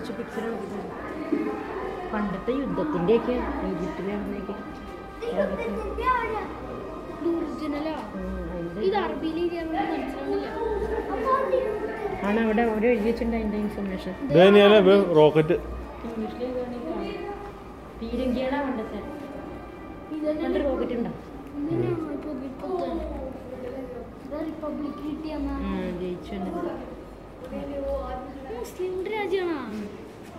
കുറച്ച് പിക്ചർ പണ്ടത്തെ യുദ്ധത്തിൻ്റെയൊക്കെ ഈജിപ്തിൽ നടന്നൊക്കെ അതൊക്കെ ഒറിജിനലാ ഉം, അതിന്റെ ഇത് അറബിയിൽ എഴുതിയാൽ മനസ്സിലാവില്ല ആണ് അവിടെ അവിടെ എഴുതി വെച്ചിട്ടുണ്ട് അതിൻ്റെ ഇൻഫർമേഷൻ ഇത് തന്നെയല്ലേ ഇപ്പൊ റോക്കറ്റ് ഇംഗ്ലീഷിൽ എഴുതുകയാണെങ്കിൽ പീരങ്കിയുടെ പണ്ടത്തെ ഇതന്നെ പണ്ട് റോക്കറ്റ് ഉണ്ടോ ഇതന്നെയാണ് ഇപ്പൊ ഇപ്പത്തെ ഇത് റിപ്പബ്ലിക് കിട്ടിയെന്ന ജയിച്ചിട്ടുണ്ട് മുസ്ലിം രാജ്യമാണ്